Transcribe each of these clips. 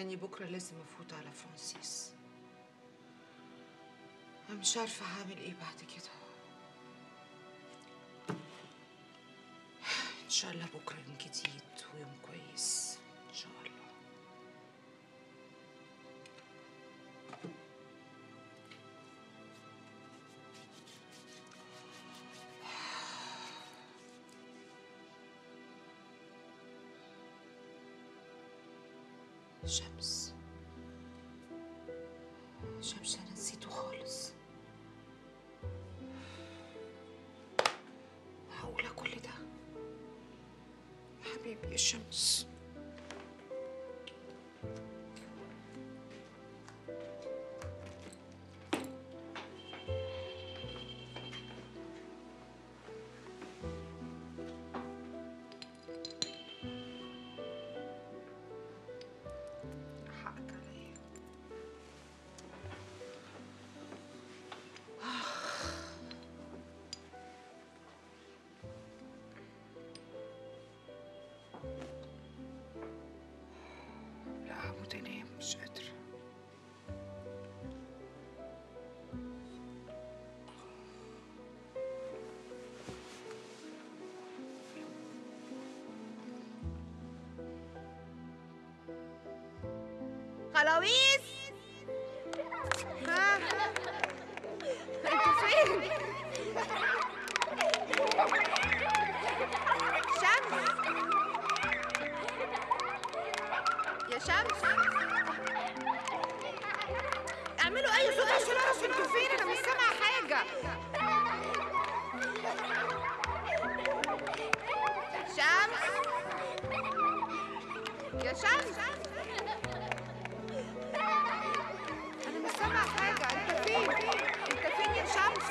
يعني بكرة لازم أفوت على فرانسيس أنا مش عارفة هعمل إيه بعد كده إن شاء الله بكرة يوم جديد ويوم كويس إن شاء الله شمس شمس أنا نسيته خالص معقولة كل ده حبيبي يا شمس حقك عليا لا هموت انام مش قادرة خلاويص ها انتوا فين شمس يا شمس اعملوا اي صوت عشان اعرف انتوا فين انا مش سامعه حاجه شمس يا شمس انا مش سامعه حاجه انت فين انت فين يا شمس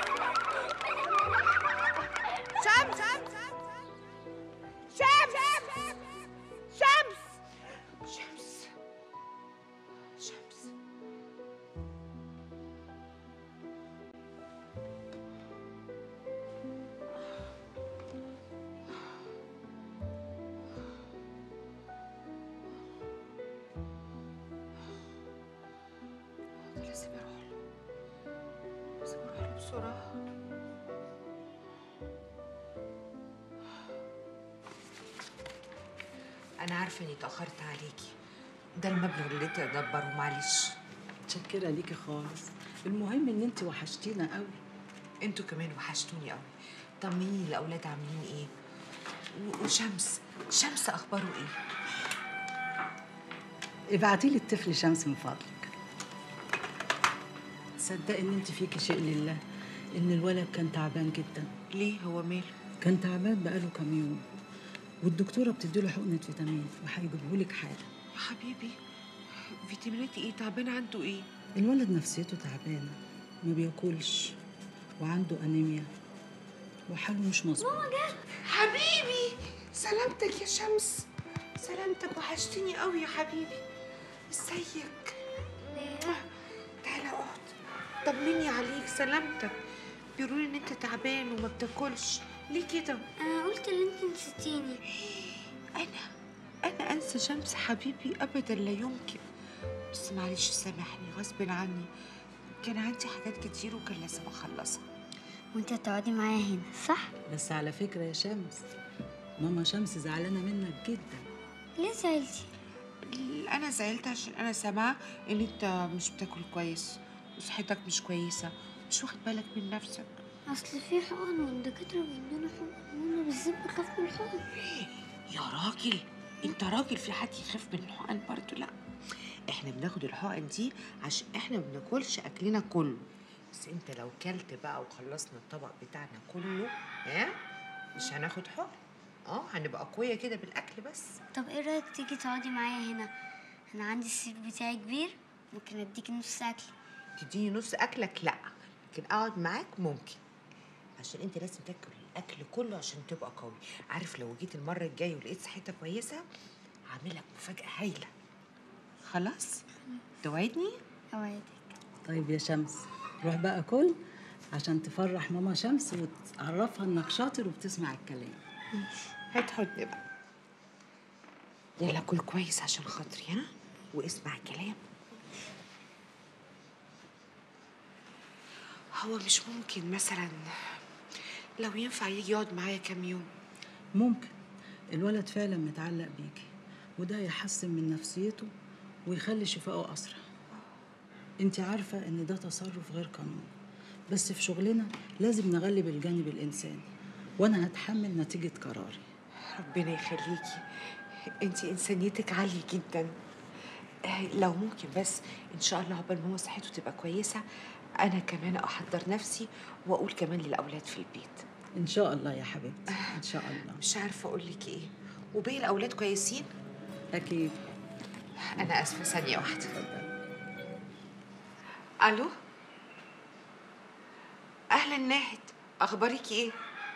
شمس شمس شمس شمس شمس ده لازم اروح له لازم اروح له بسرعة أنا عارفة إني اتأخرت عليكي ده المبلغ اللي تدبره معلش متشكرة ليكي خالص المهم ان انت وحشتينا قوي انتوا كمان وحشتوني قوي طمنيني الأولاد عاملين إيه و- وشمس شمس أخباره إيه ابعتي لي الطفل شمس من فضلك تصدقي ان انت فيكي شيء لله ان الولد كان تعبان جدا ليه هو ماله كان تعبان بقاله كام يوم والدكتوره بتديله حقنه فيتامين وهيجيبه لك حالا يا حبيبي فيتامينات ايه تعبان عنده ايه الولد نفسيته تعبانه ما بياكلش وعنده انيميا وحاله مش مظبوط حبيبي سلامتك يا شمس سلامتك وحشتني قوي يا حبيبي ازيك تعالى اقعد طمني عليك سلامتك بيقولوا لي ان انت تعبان وما بتاكلش ليه كده انا قلت ان انت نسيتيني انا انا انسى شمس حبيبي ابدا لا يمكن بس معلش سامحني غصب عني كان عندي حاجات كتير وكان لازم اخلصها وانت هتقعدي معايا هنا صح بس على فكره يا شمس ماما شمس زعلانه منك جدا ليه زعلتي انا زعلت عشان انا سامعه ان انت مش بتاكل كويس وصحتك مش كويسه مش واخد بالك من نفسك اصل في حقن والدكاتره بيدونا حقن وانا بالذات بخاف من الحقن يا راجل انت راجل في حد يخاف من الحقن برضه لا احنا بناخد الحقن دي عشان احنا ما بناكلش اكلنا كله بس انت لو كلت بقى وخلصنا الطبق بتاعنا كله ها مش هناخد حقن اه هنبقى اقوياء كده بالاكل بس طب ايه رايك تيجي تقعدي معايا هنا انا عندي السرير بتاعي كبير ممكن اديكي نص اكل تديني نص اكلك لا لكن اقعد معاك ممكن عشان انت لازم تاكل الاكل كله عشان تبقى قوي عارف لو جيت المره الجايه ولقيت صحتك كويسه هعمل لك مفاجاه هايله خلاص توعدني اوعدك طيب يا شمس روح بقى كل عشان تفرح ماما شمس وتعرفها انك شاطر وبتسمع الكلام هات حضن بقى يلا كل كويس عشان خاطري ها واسمع الكلام هو مش ممكن مثلا لو ينفع يجي يقعد معايا كام يوم ممكن الولد فعلا متعلق بيكي وده يحسن من نفسيته ويخلي شفائه أسرع انت عارفة ان ده تصرف غير قانوني بس في شغلنا لازم نغلب الجانب الإنساني وأنا هتحمل نتيجة قراري ربنا يخليكي انت انسانيتك عاليه جدا آه، لو ممكن بس ان شاء الله عقبال ما هو صحته تبقى كويسه انا كمان احضر نفسي واقول كمان للاولاد في البيت إن شاء الله يا حبيبتي إن شاء الله مش عارفه اقول لك ايه وباقي الاولاد كويسين أكيد انا اسفه ثانيه واحده الو اهلا ناهد اخبارك ايه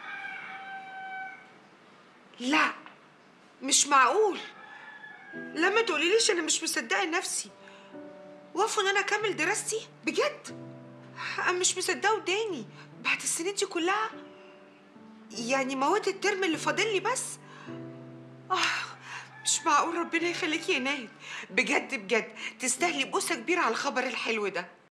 لا مش معقول لما تقوليليش انا مش مصدقه نفسي وافوا ان انا اكمل دراستي بجد انا مش مصدقه وداني بعد السنين دي كلها يعني مواد الترم اللي فاضل لي بس آه مش معقول ربنا يخليكي يا ناهد بجد بجد تستاهلي بوسه كبيره على الخبر الحلو ده